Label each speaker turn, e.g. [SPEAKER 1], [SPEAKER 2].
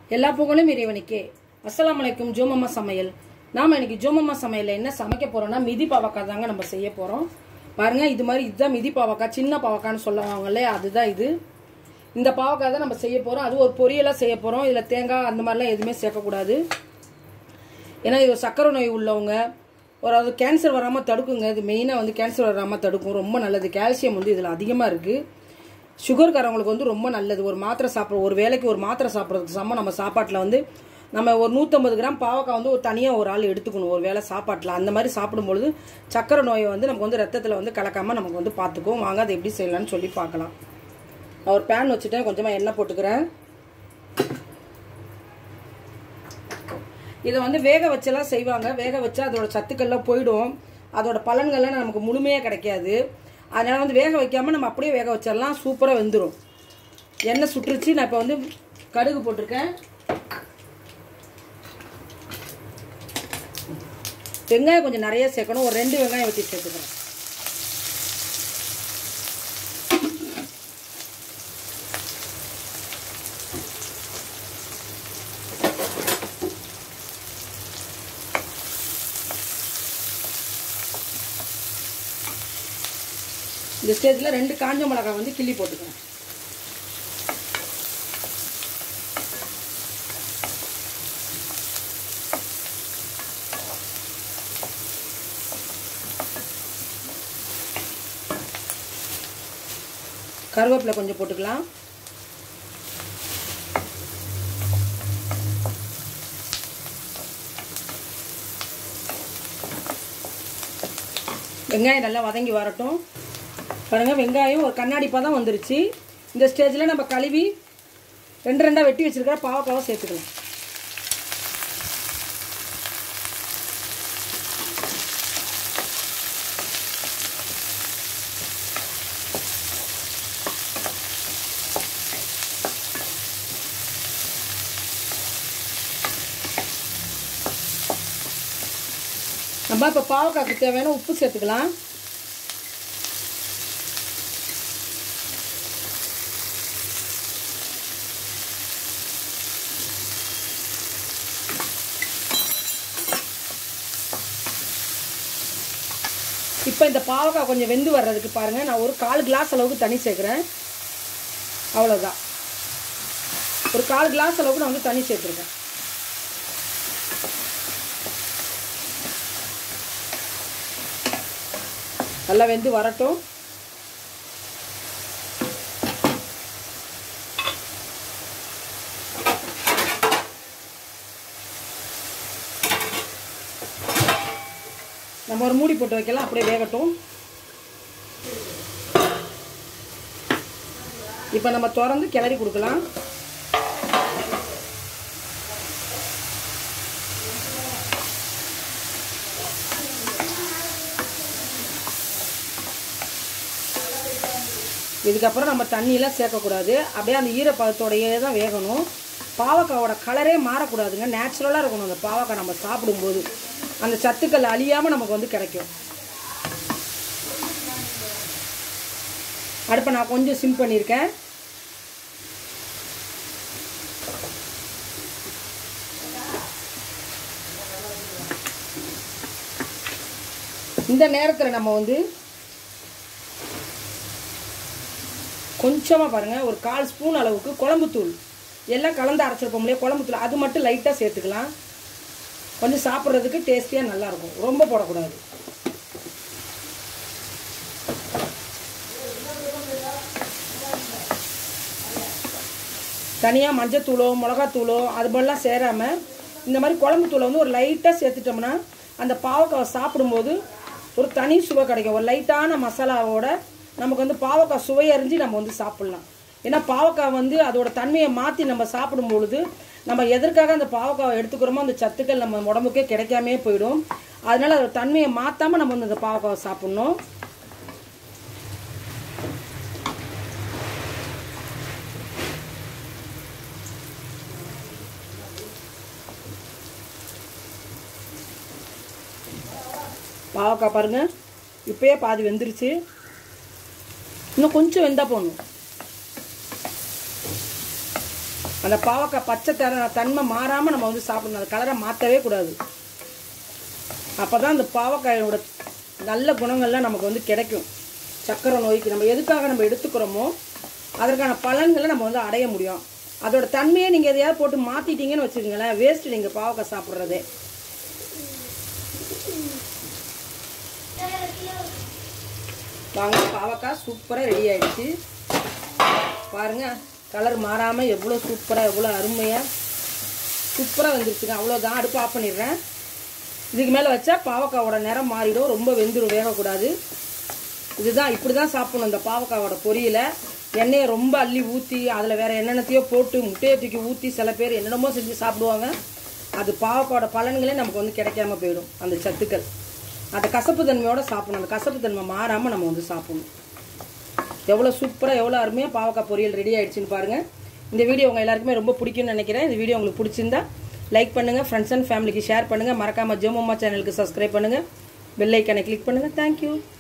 [SPEAKER 1] எல்லா புகழும் இறைவனுக்கே அஸ்ஸலாமு அலைக்கும் ஜோமம்மா சமையல் நாம இன்னைக்கு ஜோமம்மா சமையல்ல என்ன சமைக்க போறோம்னா மிதி பாவக்காய் தாங்க நம்ம செய்ய போறோம் பாருங்க இது மாதிரி இதுதான் மிதி பாவக்காய் சின்ன பாவக்கான்னு சொல்லுவாங்கல்ல அதுதான் இது இந்த பாவக்காய் தான் நம்ம செய்ய போறோம் அது ஒரு பொரியலா செய்ய போறோம் இதுல தேங்காய் அந்த மாதிரிலாம் எதுவுமே சேர்க்கக்கூடாது ஏன்னா இது சக்கரை நோய் உள்ளவங்க ஒரு அது கேன்சர் வராமல் தடுக்குங்க இது மெயினாக வந்து கேன்சர் வராமல் தடுக்கும் ரொம்ப நல்லது கால்சியம் வந்து இதில் அதிகமாக இருக்குது சுகர்காரவங்களுக்கு வந்து ரொம்ப நல்லது ஒரு மாத்திரை சாப்பிட ஒரு வேளைக்கு ஒரு மாத்திரை சாப்பிட்றதுக்கு சமம் நம்ம சாப்பாட்டில் வந்து நம்ம ஒரு நூற்றம்பது கிராம் பாவக்காய் வந்து ஒரு தனியாக ஒரு ஆள் எடுத்துக்கணும் ஒரு வேளை சாப்பாட்டில் அந்த மாதிரி சாப்பிடும்பொழுது சக்கரை நோயை வந்து நமக்கு வந்து ரத்தத்தில் வந்து கலக்காமல் நமக்கு வந்து பார்த்துக்குவோம் வாங்க அதை எப்படி செய்யலாம்னு சொல்லி பார்க்கலாம் நான் ஒரு பேன் வச்சுட்டேன் கொஞ்சமாக எண்ணெய் போட்டுக்கிறேன் இதை வந்து வேக வச்செல்லாம் செய்வாங்க வேக வச்சா அதோட சத்துக்கள்லாம் போயிடும் அதோட பலன்கள்லாம் நமக்கு முழுமையாக கிடைக்காது அதனால வந்து வேக வைக்காம நம்ம அப்படியே வேக வச்சிடலாம் சூப்பராக வெந்துடும் எண்ணெய் சுட்டுருச்சு நான் இப்போ வந்து கடுகு போட்டிருக்கேன் வெங்காயம் கொஞ்சம் நிறைய சேர்க்கணும் ஒரு ரெண்டு வெங்காயம் வச்சு சேர்த்துக்கிறேன் இந்த ஸ்டேஜில் ரெண்டு காஞ்ச மிளகாய் வந்து கிள்ளி போட்டுக்கிறேன் கருவேப்பிலை கொஞ்சம் போட்டுக்கலாம் வெங்காயம் நல்லா வதங்கி வரட்டும் பாருங்க வெங்காயம் ஒரு கண்ணாடி பதம் வந்துருச்சு இந்த ஸ்டேஜில் நம்ம கழுவி ரெண்டு ரெண்டாக வெட்டி வச்சிருக்கிற பாவக்காவை சேர்த்துக்கலாம் நம்ம இப்போ பாவக்காய்க்கு தேவையான உப்பு சேர்த்துக்கலாம் இப்போ இந்த பாவக்காய் கொஞ்சம் வெந்து வர்றதுக்கு பாருங்கள் நான் ஒரு கால் கிளாஸ் அளவுக்கு தண்ணி சேர்க்குறேன் அவ்வளோதான் ஒரு கால் கிளாஸ் அளவுக்கு நான் வந்து தண்ணி சேர்த்துருக்கேன் நல்லா வெந்து வரட்டும் நம்ம ஒரு மூடி போட்டு வைக்கலாம் அப்படியே வேகட்டும் இப்போ நம்ம திறந்து கிளறி கொடுக்கலாம் இதுக்கப்புறம் நம்ம தண்ணியெல்லாம் சேர்க்கக்கூடாது அப்படியே அந்த ஈரப்பதத்தோடையே தான் வேகணும் பாவக்காவோட கலரே மாறக்கூடாதுங்க நேச்சுரலாக இருக்கணும் அந்த பாவக்காய் நம்ம சாப்பிடும்போது அந்த சத்துக்கள் அழியாமல் நமக்கு வந்து கிடைக்கும் அடுப்பை நான் கொஞ்சம் சிம் பண்ணியிருக்கேன் இந்த நேரத்தில் நம்ம வந்து கொஞ்சமாக பாருங்கள் ஒரு கால் ஸ்பூன் அளவுக்கு குழம்புத்தூள் எல்லாம் கலந்து அரைச்சிருப்போம் இல்லையா குழம்புத்தூள் அது மட்டும் லைட்டாக சேர்த்துக்கலாம் கொஞ்சம் சாப்பிட்றதுக்கு டேஸ்டியாக நல்லாயிருக்கும் ரொம்ப போடக்கூடாது தனியாக மஞ்சத்தூளோ மிளகாத்தூளோ அது மாதிரிலாம் சேராமல் இந்த மாதிரி குழம்பு தூளை வந்து ஒரு லைட்டாக சேர்த்துட்டோம்னா அந்த பாவக்காவை சாப்பிடும்போது ஒரு தனி சுவை கிடைக்கும் ஒரு லைட்டான மசாலாவோட நமக்கு வந்து பாவக்காய் சுவையறிஞ்சு நம்ம வந்து சாப்பிட்லாம் ஏன்னா பாவக்காய் வந்து அதோட தன்மையை மாற்றி நம்ம சாப்பிடும் பொழுது நம்ம எதற்காக அந்த பாவக்காவை எடுத்துக்கிறோமோ அந்த சத்துக்கள் நம்ம உடம்புக்கே கிடைக்காமே போயிடும் அதனால அதோட தன்மையை மாற்றாமல் நம்ம வந்து அந்த பாவக்காவை சாப்பிட்ணும் பாவக்காய் பாருங்க இப்பயே பாதி வெந்துருச்சு இன்னும் கொஞ்சம் வெந்தா போடணும் அந்த பாவக்காய் பச்சை தர தன்மை மாறாமல் நம்ம வந்து சாப்பிடணும் அந்த கலரை மாற்றவே கூடாது அப்போ தான் அந்த பாவக்காயோட நல்ல குணங்கள்லாம் நமக்கு வந்து கிடைக்கும் சக்கரை நோய்க்கு நம்ம எதுக்காக நம்ம எடுத்துக்கிறோமோ அதற்கான பலன்களை நம்ம வந்து அடைய முடியும் அதோட தன்மையை நீங்கள் எதையாவது போட்டு மாற்றிட்டீங்கன்னு வச்சுக்கோங்களேன் வேஸ்ட் நீங்கள் பாவக்காய் சாப்பிட்றதே வாங்க பாவக்காய் சூப்பராக ரெடி ஆயிடுச்சு பாருங்க கலர் மாறாமல் எவ்வளோ சூப்பராக எவ்வளோ அருமையாக சூப்பராக வந்துருச்சுங்க அவ்வளோதான் அடுப்பு ஆஃப் பண்ணிடுறேன் இதுக்கு மேலே வச்சா பாவக்காவோட நிறம் மாறிடும் ரொம்ப வெந்துடும் வேகக்கூடாது இதுதான் இப்படி தான் சாப்பிடணும் இந்த பாவக்காவோட பொரியலை எண்ணெயை ரொம்ப அள்ளி ஊற்றி அதில் வேற என்னென்னத்தையோ போட்டு முட்டையை தூக்கி ஊற்றி சில பேர் என்னென்னமோ செஞ்சு சாப்பிடுவாங்க அது பாவக்காவோட பலன்களே நமக்கு வந்து கிடைக்காம போயிடும் அந்த சத்துக்கள் அந்த கசப்பு தன்மையோட சாப்பிடணும் அந்த கசப்பு தன்மை மாறாமல் நம்ம வந்து சாப்பிடணும் எவ்வளோ சூப்பராக எவ்வளோ அருமையாக பாவக்காய் பொரியல் ரெடி ஆயிடுச்சுன்னு பாருங்கள் இந்த வீடியோ உங்கள் எல்லாருக்குமே ரொம்ப பிடிக்கும்னு நினைக்கிறேன் இந்த வீடியோ உங்களுக்கு பிடிச்சிருந்தா லைக் பண்ணுங்கள் ஃப்ரெண்ட்ஸ் அண்ட் ஃபேமிலிக்கு ஷேர் பண்ணுங்கள் மறக்காமல் ஜோமம்மா சேனலுக்கு சப்ஸ்கிரைப் பண்ணுங்கள் பெல் ஐக்கனை கிளிக் பண்ணுங்கள் தேங்க்யூ